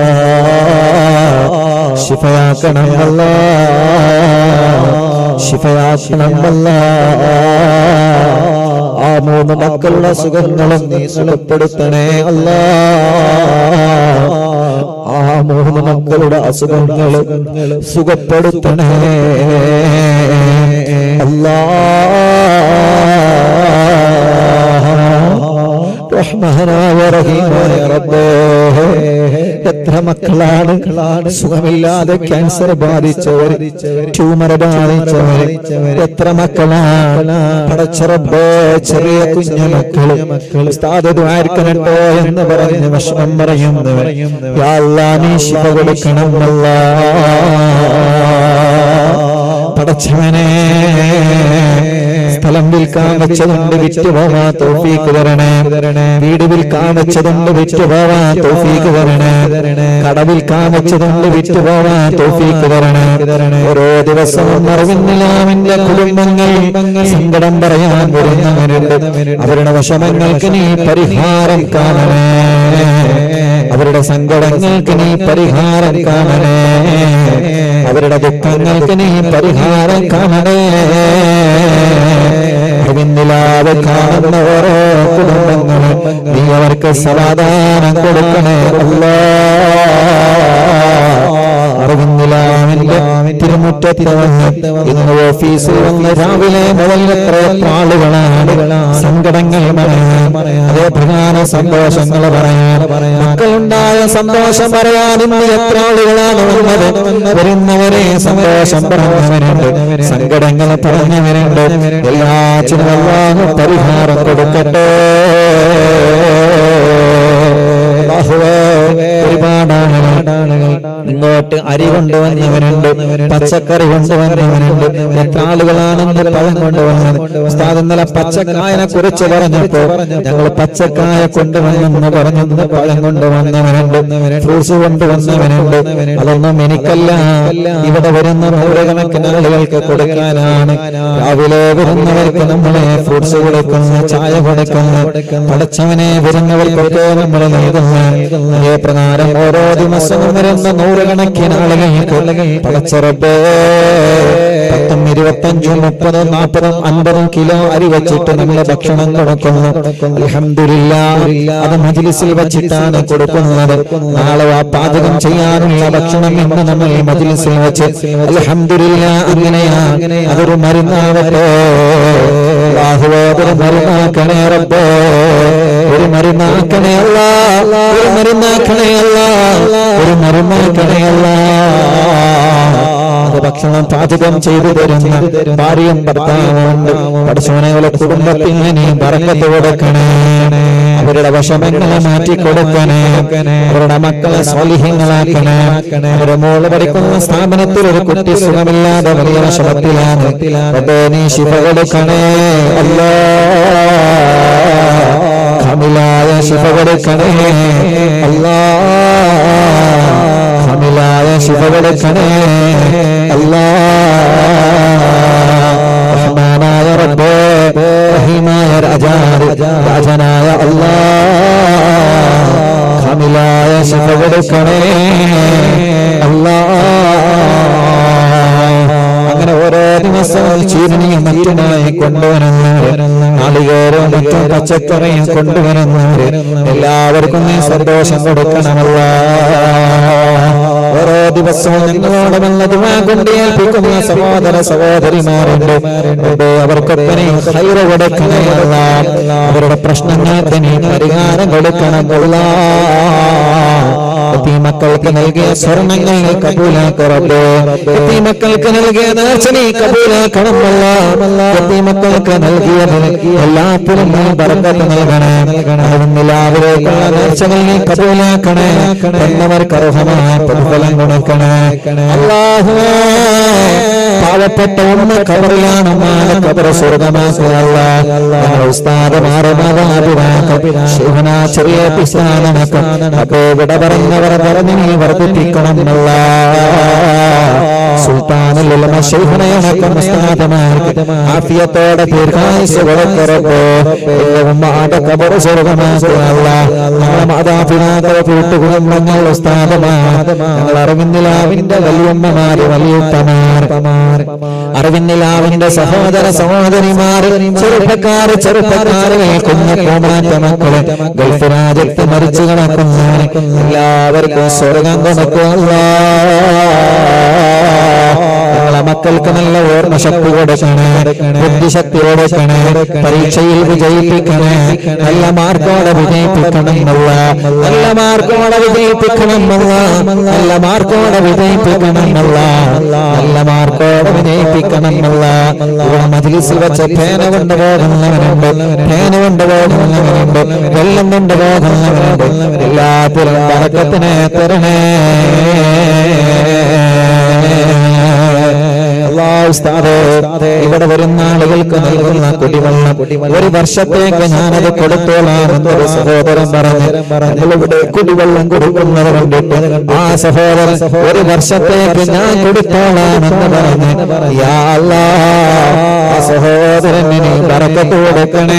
Speaker 1: ശിഫയാക്കണം അല്ലാ ശിഫയാക്കണം അല്ലാ ആ മൂന്ന് മക്കളുടെ സുഖങ്ങളും നീ സുഖപ്പെടുത്തണേ അല്ലാ ആ മൂന്ന് മക്കളുടെ അസുഖങ്ങൾ സുഖപ്പെടുത്തണേ അല്ലാ റഹ്മാനായ റഹീമായ റബ്ബേ എത്ര മക്കളാണ് സുഖമില്ലാതെ ക്യാൻസർ ബാധിച്ചവർ ട്യൂമർ ബാധിച്ചവർ എത്ര മക്കളാണ് പടച്ചറബേ ചെറിയ കുഞ്ഞു മക്കള് ഉസ്താദ് ദ്വാരിക്കണട്ടോ എന്ന് പറഞ്ഞ് വിഷമം പറയുന്നവർ യാ അല്ലാ നീ ശിവ കൊടുക്കണം അല്ലാ പടച്ചവനെ സ്ഥലം വിൽക്കാൻ വെച്ചതുണ്ട് വിറ്റ് പോവാ തോഫീക്ക് തരണേ വീട് വിൽക്കാൻ വെച്ചതുണ്ട് വിറ്റ് പോവാ തോഫീക്ക് തരണേ കട വിൽക്കാൻ വെച്ചതുണ്ട് വിറ്റ് പോവാ തോഫീക്ക് തരണേ ഓരോ ദിവസവും അറിവിന്നിലാമിന്റെ കുടുംബങ്ങൾ സങ്കടം പറയാൻ വരുന്നവരുണ്ട് അവരുടെ വിഷമങ്ങൾക്ക് നീ പരിഹാരം കാണണേ അവരുടെ സങ്കടങ്ങൾക്ക് നീ പരിഹാരം കാണണേ അവരുടെ ദുഃഖങ്ങൾക്ക് നീ പരിഹാരം കാണണേ അറിവിന്നിലാതെ കാണുന്ന ഓരോ കുടുംബങ്ങളും നീ അവർക്ക് സമാധാനം കൊടുക്കണേ അല്ലാ അറിവിന്നിലാവിന്റെ തിരുമുറ്റത്ത് വന്ന് ഇന്ന് ഓഫീസിൽ വന്ന് രാവിലെ മുതൽ എത്ര എത്ര ആളുകളാണ് സങ്കടങ്ങൾ പറയാൻ അതേ പ്രധാന സന്തോഷങ്ങൾ പറയാൻ മക്കളുണ്ടായ സന്തോഷം പറയാൻ ഇന്ന് എത്ര ആളുകളാണ് വന്നത് വരുന്നവരെ സന്തോഷം പറഞ്ഞവരുണ്ട് സങ്കടങ്ങൾ പറഞ്ഞവരുണ്ട് എല്ലാറ്റിനും അല്ലാഹു പരിഹാരം കൊടുക്കട്ടെ അല്ലാഹുവേ, ഒരുപാട് ആളുകൾ ഇങ്ങോട്ട് അരി കൊണ്ടുവന്നവരുണ്ട് പച്ചക്കറി കൊണ്ടുവന്നവരുണ്ട് എത്ര ആളുകളാണെന്ന് പഴം കൊണ്ടുവന്നത് ഉസ്താദ് ഇന്നലെ പച്ചക്കായനെ കുറിച്ച് പറഞ്ഞപ്പോ ഞങ്ങൾ പച്ചക്കായ കൊണ്ടുവന്നെന്ന് പറഞ്ഞെന്ന് പഴം കൊണ്ടുവന്നവരുണ്ട് ഫ്രൂട്ട്സ് കൊണ്ടുവന്നവരുണ്ട് അതൊന്നും എനിക്കല്ല ഇവിടെ വരുന്ന നൂറുകണക്കിന് ആളുകൾക്ക് കൊടുക്കാനാണ് രാവിലെ വരുന്നവർക്ക് നമ്മളെ ഫ്രൂട്ട്സ് കൊടുക്കുന്ന ചായ കൊടുക്കുന്ന പടച്ചവനെ വരുന്നവർക്കൊക്കെ നമ്മൾ നൽകുന്ന അതേ പ്രകാരം ഓരോ ദിവസവും വരുന്ന നൂറുകണക്കിന് ആളുകൾക്ക് പടച്ചറബേ പത്ത് പത്തും ഇരുപത്തഞ്ചും മുപ്പതും നാൽപ്പതും അൻപതും കിലോ അരി വെച്ചിട്ട് നമ്മൾ ഭക്ഷണം കൊടുക്കുന്നു അൽഹംദുലില്ലാ അത് മജ്ലിസിൽ വെച്ചിട്ടാണ് കൊടുക്കുന്നത് നാളെ ആ പാചകം ചെയ്യാനുള്ള ഭക്ഷണം ഇന്ന് നമ്മൾ മജ്ലിസിൽ വെച്ച് അൽഹംദുലില്ലാ അങ്ങനെയാ അതൊരു മരുന്നാവട്ടെ അല്ലാഹുവേ, അതൊരു മരുന്നാക്കണേ റബ്ബേ ഒരു മരുന്നാക്കണേ അല്ല ഒരു മരുന്നാക്കണേ അല്ല ഒരു മരുന്നാക്കണേ അല്ല അത് ഭക്ഷണം പാചകം ചെയ്തു തരുന്ന ഭാര്യയും ഭർത്താവുണ്ട് പഠിച്ചവനെ കുടുംബത്തിന് നീ ബറക്കത്ത് കൊടുക്കണേ അവരുടെ വിഷമങ്ങളെ മാറ്റി കൊടുക്കണേ അവരുടെ മക്കളെ സ്വാലിഹ്യങ്ങളാക്കണേ അവരുടെ മോള് പഠിക്കുന്ന സ്ഥാപനത്തിൽ ഒരു കുട്ടി സുഖമില്ലാതെ വലിയ വിഷമത്തിലാണ് റബ്ബേ, നീ ശിവ കൊടുക്കണേ അല്ലാ കമിലായ ശിവ കൊടുക്കണേ അല്ലാ കമിലായ ശിവ കൊടുക്കണേ അല്ലാ റഹ്മാനായ റബ്ബേ റഹീമായ രാജാവ് രാജനായ അല്ലാ കമിലായ ശിവ കൊടുക്കണേ അല്ലാ അങ്ങനെ ഓരോ ദിവസവും ചീരണിയും മറ്റുമായി കൊണ്ടുവരുന്നവര് നാളികേരവും മറ്റും പച്ചക്കറിയും കൊണ്ടുവരുന്നവര് എല്ലാവർക്കും നീ സന്തോഷം കൊടുക്കണമല്ല ഓരോ ദിവസവും ഞങ്ങളോട് വന്നതുമാ കൊണ്ട് ഏൽപ്പിക്കുന്ന സഹോദര സഹോദരിമാരുണ്ട് റബ്ബേ, അവർക്കൊക്കെ നീ ഹൈറ കൊടുക്കണമല്ല അവരുടെ പ്രശ്നങ്ങൾക്ക് നീ പരിഹാരം കൊടുക്കണമല്ല ഈ മക്കൾക്ക് നൽകിയ സ്വർണങ്ങൾ കബൂലാക്കറബേ ഈ മക്കൾക്ക് നൽകിയ നേർച്ച നീ കബൂലാക്കണമല്ല ഈ മക്കൾക്ക് നൽകിയതിന് എല്ലാത്തിനും നീ ബർക്കത്ത് നൽകണേ നിലാവിലേക്കുള്ള നേർച്ചകൾ നീ കബൂലാക്കണേ എന്നവർക്ക് അർഹമായ പ്രതിഫലം കൊടുക്കണേ അല്ലാഹുവേ പാവപ്പെട്ട ഉമ്മ കബറിലാണ് ഉമ്മാനെ കബറ് സ്വർഗമാക്കുകയല്ല ഞങ്ങളുടെ ഉസ്താദമാരെ മാതാപിതാക്കൾ ശിവന ചെറിയ പിസ്താനടക്കം അപ്പോ വിട പറഞ്ഞവർ പറഞ്ഞ് നീ വർദ്ധിപ്പിക്കണം എന്നുള്ള സുൽത്താനുലുള്ള ശൈഖനയടക്കം ഉസ്താദമാർക്ക് ആഫിയത്തോടെ ദീർഘായുസ് കൊടുക്കറപ്പോ ഉമ്മാടെ കബറ് സ്വർഗമാക്കുകയല്ല ഞങ്ങളുടെ മാതാപിതാക്കളെ കൂട്ടുകുടുംബങ്ങൾ ഉസ്താദമാർ ഞങ്ങൾ അറിവിന്ദിലാവിന്റെ വലിയമ്മമാര് വലിയുത്തമാർ അറിവിന്ദിലാവിന്റെ സഹോദര സഹോദരിമാര് ചെറുപ്പക്കാര് ചെറുപ്പക്കാര് കുഞ്ഞ പൂമാറ്റ മക്കള് ഗൾഫ് രാജ്യത്ത് മരിച്ചു കിടക്കുന്നവര് എല്ലാവർക്കും സ്വർഗം കൊടുക്കുക ഞങ്ങളെ മക്കൾക്ക് നല്ല ഓർമ്മ ശക്തി കൊടുക്കണേ ബുദ്ധിശക്തി കൊടുക്കണേ പരീക്ഷയിൽ വിജയിപ്പിക്കണേ നല്ല മാർക്കോടെ വിജയിപ്പിക്കണം എന്നുള്ള നല്ല മാർക്കോടെ വിജയിപ്പിക്കണം എന്നുള്ള നല്ല മാർക്കോടെ വിജയിപ്പിക്കണം എന്നുള്ള നല്ല മാർക്കോടെ വിജയിപ്പിക്കണം എന്നുള്ള ഇവിടെ മജിലിസിൽ വെച്ച് പേന കൊണ്ട് പോകുന്നവരുണ്ട് പേന കൊണ്ട് പോകുന്നവരുണ്ട് വെള്ളം കൊണ്ട് പോകുന്നവരുണ്ട് എല്ലാത്തിലും പറക്കത്തിനെ തരണേ അല്ലാഹ് ഉസ്താദേ, ഇവിടെ വരുന്ന ആളുകൾക്ക് നൽകുന്ന കുടിവെള്ളം ഒരു വർഷത്തേക്ക് ഞാനത് കൊടുത്തോളാം എന്നൊരു സഹോദരൻ പറഞ്ഞു ഞങ്ങളിവിടെ കുടിവെള്ളം കൊടുക്കുന്നത് കണ്ടിട്ട് ആ സഹോദരൻ ഒരു വർഷത്തേക്ക് ഞാൻ കൊടുത്തോളാം എന്ന് പറഞ്ഞു യാ അല്ലാഹ്, ആ സഹോദരന് നീ ബറക്കത്ത് കൊടുക്കണേ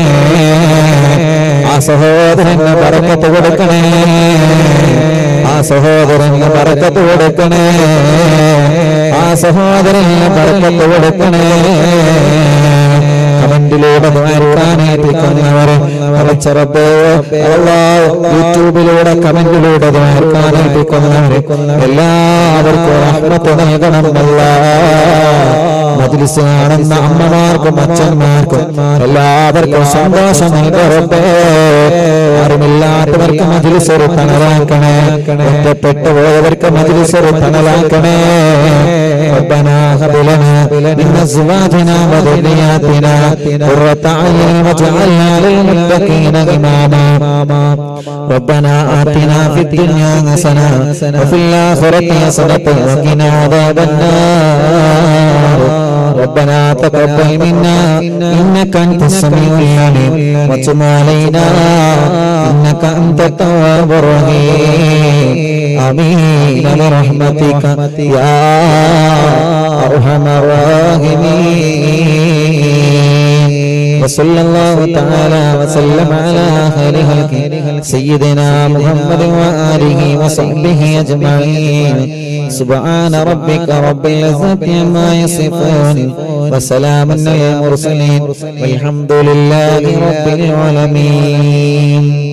Speaker 1: ആ സഹോദരന് ബറക്കത്ത് കൊടുക്കണേ ആ സഹോദരന് ബറക്കത്ത് കൊടുക്കണേ ആ സഹോദരന് ബറക്കത്ത് കൊടുക്കണേ കമന്റിലൂടെ ദ്വാരക്കാനേൽപ്പിക്കുന്നവരെ കളിച്ചറപ്പോ യൂട്യൂബിലൂടെ കമന്റിലൂടെ ദ്വാരക്കാനേൽപ്പിക്കുന്നവരെ എല്ലാവർക്കും റഹ്മത്ത് നൽകണമല്ല മജിലിസ് കാണുന്ന അമ്മമാർക്കും അച്ഛന്മാർക്കും എല്ലാവർക്കും സന്തോഷം നൽകറപ്പേ ആരുമില്ലാത്തവർക്ക് മജിലിസ് ഒരു തണലാക്കണേ ഒറ്റപ്പെട്ടു പോയവർക്ക് മജിലിസ് ഒരു തണലാക്കണേ ربنا هب لنا من ازواجنا وذرياتنا قرة اعين واجعلنا للمتقين اماما ربنا آتنا في الدنيا حسنة وفي الآخرة حسنة وقنا عذاب النار ربنا تقبل منا إنك أنت السميع العليم وتب علينا إنك أنت التواب الرحيم آمين برحمتك يا أرحم الراحمين وصلى الله تعالى وسلم على خير خلقه سيدنا محمد وآله وصحبه أجمعين سبحان ربك رب العزة عما يصفون وسلام على المرسلين والحمد لله رب العالمين